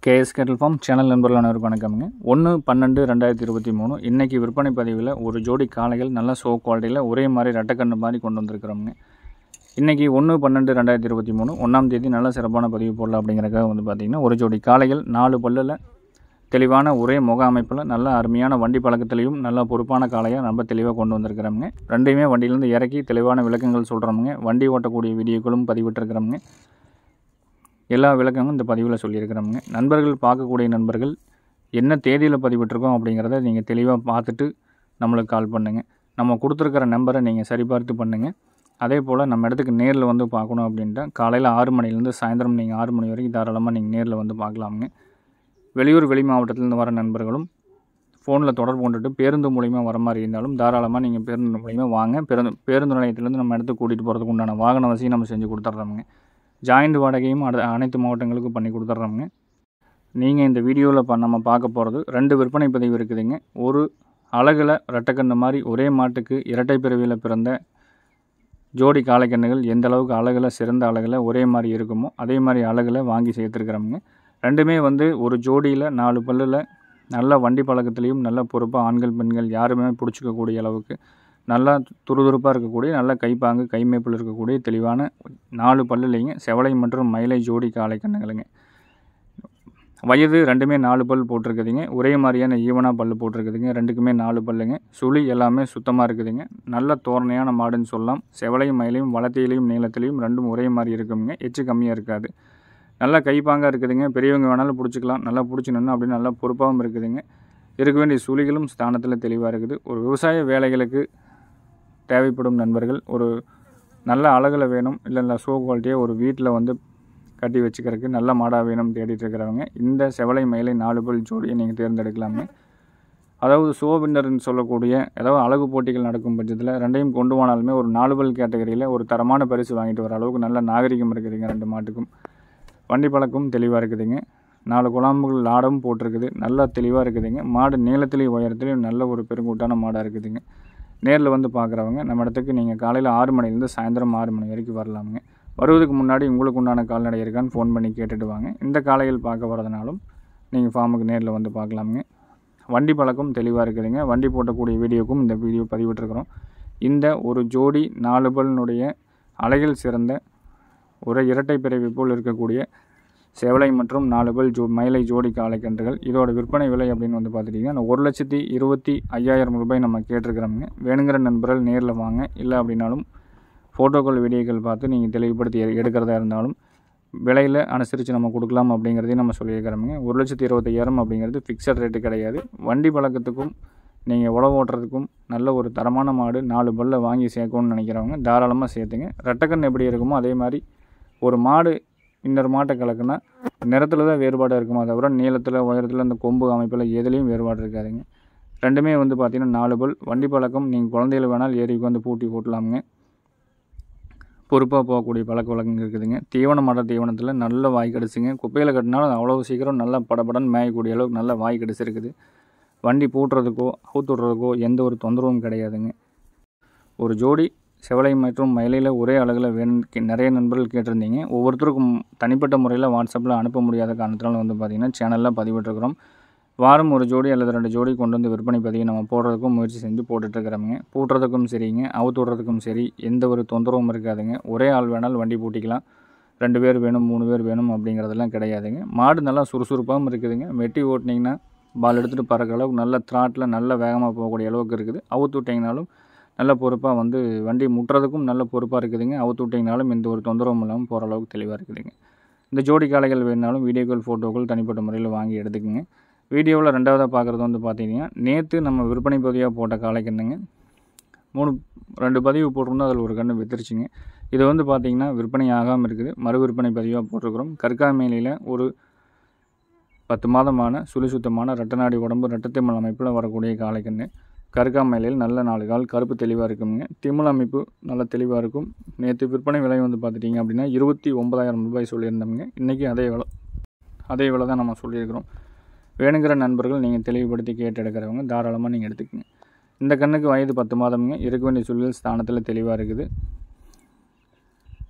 KS கேட்டல் form channel நண்பர்கள் அனைவருக்கும் வணக்கம்ங்க ஒன்று பன்னெண்டு ரெண்டாயிரத்தி இருபத்தி மூணு இன்றைக்கி விற்பனை பதிவில் ஒரு ஜோடி காளைகள் நல்ல சோ குவாலிட்டியில் ஒரே மாதிரி ரெட்டைக்கண்ணு மாதிரி கொண்டு வந்திருக்கிறோம்ங்க இன்றைக்கி ஒன்று பன்னெண்டு ரெண்டாயிரத்தி இருபத்தி மூணு ஒன்றாம் தேதி நல்ல சிறப்பான பதிவு போடலாம் அப்படிங்கிறக்காக வந்து பார்த்திங்கன்னா ஒரு ஜோடி காளைகள் நாலு பல்லில் தெளிவான ஒரே முக அமைப்பில் நல்ல அருமையான வண்டி பழக்கத்துலேயும் நல்ல பொறுப்பான காளையாக ரொம்ப தெளிவாக கொண்டு வந்திருக்கிறோம்ங்க ரெண்டையுமே வண்டியிலேருந்து இறக்கி தெளிவான விளக்கங்கள் சொல்கிறோம்ங்க வண்டி ஓட்டக்கூடிய வீடியோக்களும் பதிவிட்டிருக்கிறோம்ங்க எல்லா விளக்கங்களும் இந்த பதிவில் சொல்லியிருக்கிறோம்ங்க நண்பர்கள் பார்க்கக்கூடிய நண்பர்கள் என்ன தேதியில் பதிவிட்டிருக்கோம் அப்படிங்கிறத நீங்கள் தெளிவாக பார்த்துட்டு நம்மளுக்கு கால் பண்ணுங்கள் நம்ம கொடுத்துருக்கிற நம்பரை நீங்கள் சரிபார்த்து பண்ணுங்கள் அதே போல் நம்ம இடத்துக்கு நேரில் வந்து பார்க்கணும் அப்படின்ட்டா காலையில் ஆறு மணிலேருந்து சாயந்தரம் நீங்கள் ஆறு மணி வரைக்கும் தாராளமாக நீங்கள் நேரில் வந்து பார்க்கலாமுங்க வெளியூர் வெளி மாவட்டத்திலேருந்து வர நண்பர்களும் ஃபோனில் தொடர்பு கொண்டுட்டு பேருந்து மூலிமா வர மாதிரி இருந்தாலும் தாராளமாக நீங்கள் பேருந்து மூலிமா வாங்க பேருந்து பேருந்து நிலையத்திலேருந்து நம்ம இடத்துக்கு கூட்டிகிட்டு போகிறதுக்கு உண்டான வாகன வசதியும் நம்ம செஞ்சு கொடுத்துட்றோமுங்க ஜாயிண்ட் வாடகையும் அட அனைத்து மாவட்டங்களுக்கும் பண்ணி கொடுத்துட்றோமுங்க நீங்கள் இந்த வீடியோவில் ப நம்ம பார்க்க போகிறது ரெண்டு விற்பனை பதிவு இருக்குதுங்க ஒரு அழகில் ரெட்டைக்கண்ணு மாதிரி ஒரே மாட்டுக்கு இரட்டை பிறவியில் பிறந்த ஜோடி காளைக்கண்ணுகள் எந்த அளவுக்கு அழகில் சிறந்த அழகில் ஒரே மாதிரி இருக்குமோ அதே மாதிரி அழகில் வாங்கி சேர்த்துருக்குறோமுங்க ரெண்டுமே வந்து ஒரு ஜோடியில் நாலு பல்லில் நல்ல வண்டி பழக்கத்துலேயும் நல்ல பொறுப்பாக ஆண்கள் பெண்கள் யாருமே பிடிச்சிக்கக்கூடிய அளவுக்கு நல்லா துருதுருப்பாக இருக்கக்கூடிய நல்ல கைப்பாங்கு கைமேப்பில் இருக்கக்கூடிய தெளிவான நாலு பல்லுலைங்க செவலை மற்றும் மயிலை ஜோடி காளை கண்ணுங்களுங்க வயது ரெண்டுமே நாலு பல் போட்டிருக்குதுங்க ஒரே மாதிரியான ஈவனாக பல் போட்டிருக்குதுங்க ரெண்டுக்குமே நாலு பல்லுங்க சுழி எல்லாமே சுத்தமாக இருக்குதுங்க நல்ல தோரணையான மாடுன்னு சொல்லலாம் செவலையும் மயிலையும் வளத்தையிலையும் நீளத்திலையும் ரெண்டும் ஒரே மாதிரி இருக்குங்க எச்சு கம்மியாக இருக்காது நல்லா கைப்பாங்காக இருக்குதுங்க பெரியவங்க வேணாலும் பிடிச்சிக்கலாம் நல்லா பிடிச்சி நின்று அப்படின்னு நல்லா பொறுப்பாகவும் இருக்குதுங்க இருக்க வேண்டிய சுழிகளும் ஸ்தானத்தில் தெளிவாக இருக்குது ஒரு விவசாய வேலைகளுக்கு தேவைப்படும் நண்பர்கள் ஒரு நல்ல அழகில் வேணும் இல்லை இல்லை ஷோ குவாலிட்டியாக ஒரு வீட்டில் வந்து கட்டி வச்சுக்கிறதுக்கு நல்ல மாடாக வேணும் தேடிட்டு இருக்கிறவங்க இந்த செவலை மயிலை நாலு பல் ஜோடியை நீங்கள் தேர்ந்தெடுக்கலாமே அதாவது ஷோ வின்னர்னு சொல்லக்கூடிய ஏதாவது அழகு போட்டிகள் நடக்கும் பட்சத்தில் ரெண்டையும் கொண்டு போனாலுமே ஒரு நாலு பல் கேட்டகரியில் ஒரு தரமான பரிசு வாங்கிட்டு வர அளவுக்கு நல்ல நாகரிகம் இருக்குதுங்க ரெண்டு மாட்டுக்கும் வண்டி பழக்கம் தெளிவாக இருக்குதுங்க நாலு குழாம்புகள் லாடமும் போட்டிருக்குது நல்லா தெளிவாக இருக்குதுங்க மாடு நீளத்துலேயும் உயரத்துலேயும் நல்ல ஒரு பெருங்கூட்டான மாடாக இருக்குதுங்க நேரில் வந்து பார்க்குறவங்க நம்ம இடத்துக்கு நீங்கள் காலையில் ஆறு மணிலேருந்து சாயந்தரம் ஆறு மணி வரைக்கும் வரலாமுங்க வருவதுக்கு முன்னாடி உங்களுக்கு உண்டான கால்நடை இருக்கான்னு ஃபோன் பண்ணி கேட்டுட்டு வாங்க இந்த காலையில் பார்க்க வரதுனாலும் நீங்கள் ஃபார்முக்கு நேரில் வந்து பார்க்கலாமுங்க வண்டி பழக்கம் தெளிவாக இருக்குதுங்க வண்டி போட்டக்கூடிய வீடியோக்கும் இந்த வீடியோ பதிவிட்டிருக்கிறோம் இந்த ஒரு ஜோடி நாலு பல்னுடைய அலைகள் சிறந்த ஒரு இரட்டை பிறவி போல் இருக்கக்கூடிய செவலை மற்றும் நாலு பல் ஜோ மயிலை ஜோடி காளைக்கன்றுகள் இதோட விற்பனை விலை அப்படின்னு வந்து பார்த்துட்டிங்கன்னா ஒரு லட்சத்தி இருபத்தி ஐயாயிரம் ரூபாய் நம்ம கேட்டிருக்கிறோமுங்க வேணுங்கிற நண்பர்கள் நேரில் வாங்க இல்லை அப்படின்னாலும் ஃபோட்டோக்கள் வீடியோக்கள் பார்த்து நீங்கள் தெளிவுபடுத்தி எ- எடுக்கிறதா இருந்தாலும் விலையில் அனுசரித்து நம்ம கொடுக்கலாம் அப்படிங்கிறதையும் நம்ம சொல்லியிருக்கிறோமுங்க ஒரு லட்சத்தி இருபத்தையாயிரம் அப்படிங்கிறது ஃபிக்ஸட் ரேட்டு கிடையாது வண்டி பழக்கத்துக்கும் நீங்கள் உழவு ஓட்டுறதுக்கும் நல்ல ஒரு தரமான மாடு நாலு பல்ல வாங்கி சேர்க்கணும்னு நினைக்கிறவங்க தாராளமாக சேர்த்துங்க ரெட்டக்கண் எப்படி இருக்குமோ அதே மாதிரி ஒரு மாடு இன்னொரு மாட்டை கலக்குனா நிறத்தில் தான் வேறுபாடாக இருக்குமா தவிர நீளத்தில் உயரத்தில் இந்த கொம்பு அமைப்பில் எதுலேயும் வேறுபாடு இருக்காதுங்க ரெண்டுமே வந்து பார்த்திங்கன்னா நாலு பல் வண்டி பழக்கம் நீங்கள் குழந்தைகள் வேணால் ஏரிக்கு வந்து பூட்டி போட்டலாமுங்க பொறுப்பாக போகக்கூடிய பழக்க வழக்கங்கள் இருக்குதுங்க தீவனம் மட தீவனத்தில் நல்ல வாய் கிடச்சிங்க குப்பையில் கட்டினாலும் அவ்வளோ சீக்கிரம் நல்லா படபடன்னு மேயக்கூடிய அளவுக்கு நல்ல வாய் கிடச்சிருக்குது வண்டி பூட்டுறதுக்கோ அவுத்து விட்றதுக்கோ எந்த ஒரு தொந்தரவும் கிடையாதுங்க ஒரு ஜோடி செவலை மற்றும் மயிலையில் ஒரே அழகில் வேணும் கே- நிறைய நண்பர்கள் கேட்டிருந்தீங்க ஒவ்வொருத்தருக்கும் தனிப்பட்ட முறையில் வாட்ஸ்அப்பில் அனுப்ப முடியாத காரணத்தினால வந்து பார்த்திங்கன்னா சேனலில் பதிவிட்டிருக்கிறோம் வாரம் ஒரு ஜோடி அல்லது ரெண்டு ஜோடி கொண்டு வந்து விற்பனை பதிவு நம்ம போடுறதுக்கும் முயற்சி செஞ்சு போட்டுட்ருக்கிறோமுங்க பூட்டுறதுக்கும் சரிங்க அவுத்து விட்றதுக்கும் சரி எந்த ஒரு தொந்தரவும் இருக்காதுங்க ஒரே ஆள் வேணாலும் வண்டி பூட்டிக்கலாம் ரெண்டு பேர் வேணும் மூணு பேர் வேணும் அப்படிங்கிறதெல்லாம் கிடையாதுங்க மாடு நல்லா சுறுசுறுப்பாகவும் இருக்குதுங்க வெட்டி ஓட்டினீங்கன்னா பால் எடுத்துகிட்டு பறக்கிற அளவுக்கு நல்ல த்ராட்டில் நல்ல வேகமாக போகக்கூடிய அளவுக்கு இருக்குது அவுத்து விட்டிங்கனாலும் நல்ல பொறுப்பாக வந்து வண்டி முட்டுறதுக்கும் நல்ல பொறுப்பாக இருக்குதுங்க அவுத்து விட்டிங்கனாலும் எந்த ஒரு தொந்தரவும் இல்லாமல் போகிற அளவுக்கு தெளிவாக இருக்குதுங்க இந்த ஜோடி காளைகள் வேணுனாலும் வீடியோக்கள் ஃபோட்டோக்கள் தனிப்பட்ட முறையில் வாங்கி எடுத்துக்கோங்க வீடியோவில் ரெண்டாவதாக பார்க்குறது வந்து பார்த்தீங்கன்னா நேற்று நம்ம விற்பனை பதிவாக போட்ட காளைக்கண்ணுங்க மூணு ரெண்டு பதிவு போட்டிருந்தோம் அதில் ஒரு கன்று வித்துருச்சுங்க இது வந்து பார்த்திங்கன்னா விற்பனை ஆகாமல் இருக்குது மறு விற்பனை பதிவாக போட்டிருக்கிறோம் கற்காமேலியில் ஒரு பத்து மாதமான சுழி சுத்தமான ரெட்டநாடி உடம்பு ரெட்டத்திமல் அமைப்பில் வரக்கூடிய காளைக்கன்று கருக்காமலையில் நல்ல நாலு கால் கருப்பு தெளிவாக இருக்குங்க திமிழ் அமைப்பு நல்ல தெளிவாக இருக்கும் நேற்று விற்பனை விலை வந்து பார்த்துட்டிங்க அப்படின்னா இருபத்தி ஒன்பதாயிரம் ரூபாய் சொல்லியிருந்தோம்ங்க இன்றைக்கி அதே விலை அதே விலை தான் நம்ம சொல்லியிருக்கிறோம் வேணுங்கிற நண்பர்கள் நீங்கள் தெளிவுபடுத்தி கேட்டு எடுக்கிறவங்க தாராளமாக நீங்கள் எடுத்துக்கங்க இந்த கண்ணுக்கு வயது பத்து மாதம்ங்க இருக்க வேண்டிய சூழல் ஸ்தானத்தில் தெளிவாக இருக்குது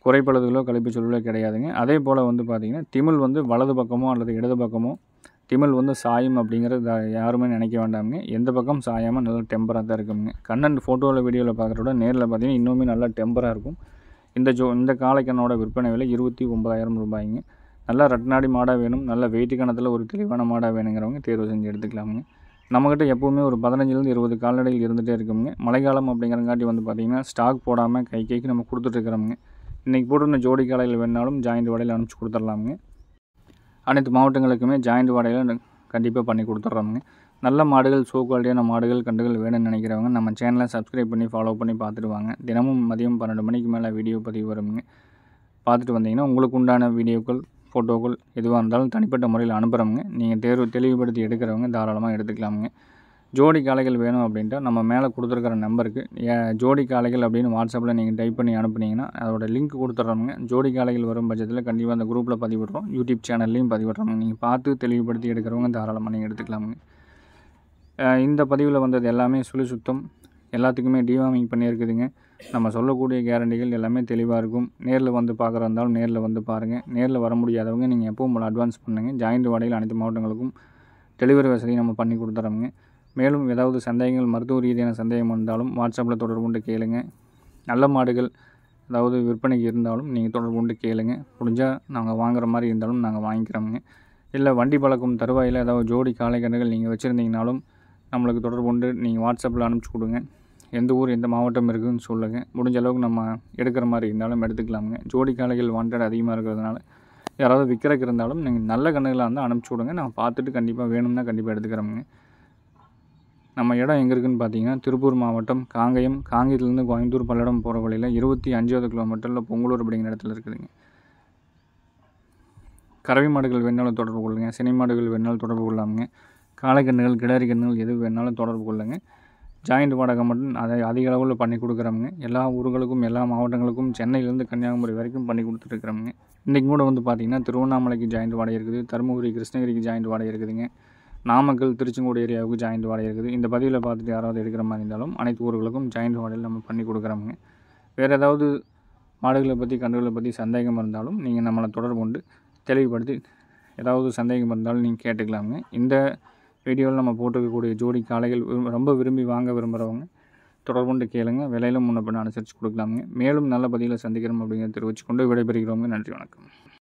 குறைப்பழுதுகளோ கழிப்பு சொல்களோ கிடையாதுங்க அதே போல் வந்து பார்த்திங்கன்னா திமிழ் வந்து வலது பக்கமோ அல்லது இடது பக்கமோ திமிழ் வந்து சாயும் அப்படிங்கிறது த- யாருமே நினைக்க வேண்டாமுங்க எந்த பக்கம் சாயாமல் நல்லா டெம்பராக தான் இருக்குங்க கண்ணன் ஃபோட்டோவில் வீடியோவில் பார்க்குறத விட நேரில் பார்த்தீங்கன்னா இன்னுமே நல்லா டெம்பராக இருக்கும் இந்த ஜோ இந்த காளைக்கண்ணோட விற்பனை விலை இருபத்தி ஒம்பதாயிரம் ரூபாய்ங்க நல்லா ரட்னாடி மாடாக வேணும் நல்ல வெயிட்டு கணத்தில் ஒரு தெளிவான மாடாக வேணுங்கிறவங்க தேர்வு செஞ்சு எடுத்துக்கலாமுங்க நம்மக்கிட்ட எப்போவுமே ஒரு பதினஞ்சுலேருந்து இருபது கால்நடைகள் இருந்துகிட்டே இருக்குங்க மழைக்காலம் அப்படிங்கிறங்காட்டி வந்து பார்த்திங்கன்னா ஸ்டாக் போடாமல் கை கைக்கு நம்ம கொடுத்துட்ருக்குறோமுங்க இன்றைக்கி போட்டுருந்த ஜோடி காலையில் வேணாலும் ஜாயிண்ட் வாடகையில் அனுப்பிச்சி கொடுத்துர்லாமுங்க அனைத்து மாவட்டங்களுக்குமே ஜாயிண்ட் வாடகையில் கண்டிப்பாக பண்ணி கொடுத்துட்றோமுங்க நல்ல மாடுகள் சோ குவாலிட்டியான மாடுகள் கண்டுகள் வேணும்னு நினைக்கிறவங்க நம்ம சேனலை சப்ஸ்கிரைப் பண்ணி ஃபாலோ பண்ணி பார்த்துட்டு வாங்க தினமும் மதியம் பன்னெண்டு மணிக்கு மேலே வீடியோ பதிவு வருங்க பார்த்துட்டு வந்தீங்கன்னா உங்களுக்கு உண்டான வீடியோக்கள் ஃபோட்டோக்கள் எதுவாக இருந்தாலும் தனிப்பட்ட முறையில் அனுப்புகிறவங்க நீங்கள் தேர்வு தெளிவுபடுத்தி எடுக்கிறவங்க தாராளமாக எடுத்துக்கலாமுங்க ஜோடி காளைகள் வேணும் அப்படின்ட்டு நம்ம மேலே கொடுத்துருக்கிற நம்பருக்கு ஏ- ஜோடி காளைகள் அப்படின்னு வாட்ஸ்அப்பில் நீங்கள் டைப் பண்ணி அனுப்புனீங்கன்னா அதோட லிங்க் கொடுத்துட்றோங்க ஜோடி காளைகள் வரும் பட்சத்தில் கண்டிப்பாக அந்த குரூப்பில் பதிவிடுறோம் யூடியூப் சேனல்லையும் பதிவிடுறோங்க நீங்கள் பார்த்து தெளிவுபடுத்தி எடுக்கிறவங்க தாராளமாக நீங்கள் எடுத்துக்கலாமுங்க அஹ் இந்த பதிவில் வந்தது எல்லாமே சுழி சுத்தம் எல்லாத்துக்குமே டிவார்மிங் பண்ணியிருக்குதுங்க நம்ம சொல்லக்கூடிய கேரண்டிகள் எல்லாமே தெளிவாக இருக்கும் நேரில் வந்து பார்க்குறா இருந்தாலும் நேரில் வந்து பாருங்கள் நேரில் வர முடியாதவங்க நீங்கள் எப்பவும் போல் அட்வான்ஸ் பண்ணுங்கள் ஜாயிண்ட் வாடகையில் அனைத்து மாவட்டங்களுக்கும் டெலிவரி வசதி நம்ம பண்ணி கொடுத்துறோங்க மேலும் ஏதாவது சந்தேகங்கள் மருத்துவ ரீதியான சந்தேகம் இருந்தாலும் வாட்ஸ்அப்பில் தொடர்பு கொண்டு கேளுங்க நல்ல மாடுகள் அதாவது விற்பனைக்கு இருந்தாலும் நீங்கள் தொடர்பு கொண்டு கேளுங்க முடிஞ்சால் நாங்கள் வாங்குற மாதிரி இருந்தாலும் நாங்கள் வாங்கிக்கிறோங்க இல்லை வண்டி பழக்கம் தருவாயில் ஏதாவது ஜோடி காளை கன்றுகள் நீங்கள் வச்சுருந்தீங்கனாலும் நம்மளுக்கு தொடர்பு கொண்டு நீங்கள் வாட்ஸ்அப்பில் அனுப்பிச்சி கொடுங்க எந்த ஊர் எந்த மாவட்டம் இருக்குதுன்னு சொல்லுங்கள் முடிஞ்ச அளவுக்கு நம்ம எடுக்கிற மாதிரி இருந்தாலும் எடுத்துக்கலாமுங்க ஜோடி காளைகள் வாண்டட் அதிகமாக இருக்கிறதுனால யாராவது விற்கிறக்கு இருந்தாலும் நீங்கள் நல்ல கன்றுகளாக இருந்தால் அனுப்பிச்சி விடுங்க நான் பார்த்துட்டு கண்டிப்பாக வேணும்னா கண்டிப்பாக எடுத்துக்கிறோமுங்க நம்ம இடம் எங்கே இருக்குதுன்னு பார்த்தீங்கன்னா திருப்பூர் மாவட்டம் காங்கயம் காங்கயத்துலேருந்து கோயம்புத்தூர் பல்லடம் போகிற வழியில் இருபத்தி அஞ்சாவது கிலோமீட்டரில் பொங்கலூர் அப்படிங்கிற இடத்துல இருக்குதுங்க கறவை மாடுகள் வேணாலும் தொடர்பு கொள்ளுங்க சினை மாடுகள் வேணாலும் தொடர்பு கொள்ளாமுங்க காளைக்கண்ணுகள் கிடாரி கண்ணுகள் எது வேணாலும் தொடர்பு கொள்ளுங்க ஜாயிண்ட் வாடகை மட்டும் அதை அதிக அளவில் பண்ணி கொடுக்குறோமுங்க எல்லா ஊர்களுக்கும் எல்லா மாவட்டங்களுக்கும் சென்னையிலேருந்து கன்னியாகுமரி வரைக்கும் பண்ணி கொடுத்துட்ருக்குறோமுங்க இன்றைக்கி கூட வந்து பார்த்திங்கன்னா திருவண்ணாமலைக்கு ஜாயிண்ட் வாடகை இருக்குது தருமபுரி கிருஷ்ணகிரிக்கு ஜாயிண்ட் வாடகை இருக்குதுங்க நாமக்கல் திருச்செங்கோடு ஏரியாவுக்கு ஜாயிண்ட் வாடகை இருக்குது இந்த பதிவில் பார்த்துட்டு யாராவது எடுக்கிற மாதிரி இருந்தாலும் அனைத்து ஊர்களுக்கும் ஜாயிண்ட் வாடகையில் நம்ம பண்ணி கொடுக்குறோமுங்க வேறு ஏதாவது மாடுகளை பற்றி கன்றுகளை பற்றி சந்தேகம் இருந்தாலும் நீங்கள் நம்மளை தொடர்பு கொண்டு தெளிவுபடுத்தி ஏதாவது சந்தேகம் இருந்தாலும் நீங்கள் கேட்டுக்கலாமுங்க இந்த வீடியோவில் நம்ம போட்டிருக்கக்கூடிய ஜோடி காளைகள் விரும்ப- ரொம்ப விரும்பி வாங்க விரும்புகிறவங்க தொடர்பு கொண்டு கேளுங்க விலையிலும் முன்ன பின்ன அனுசரித்து கொடுக்கலாமுங்க மேலும் நல்ல பதிவில் சந்திக்கிறோம் அப்படிங்கிறத தெரிவிச்சுக்கொண்டு விடைபெறுகிறோங்க நன்றி வணக்கம்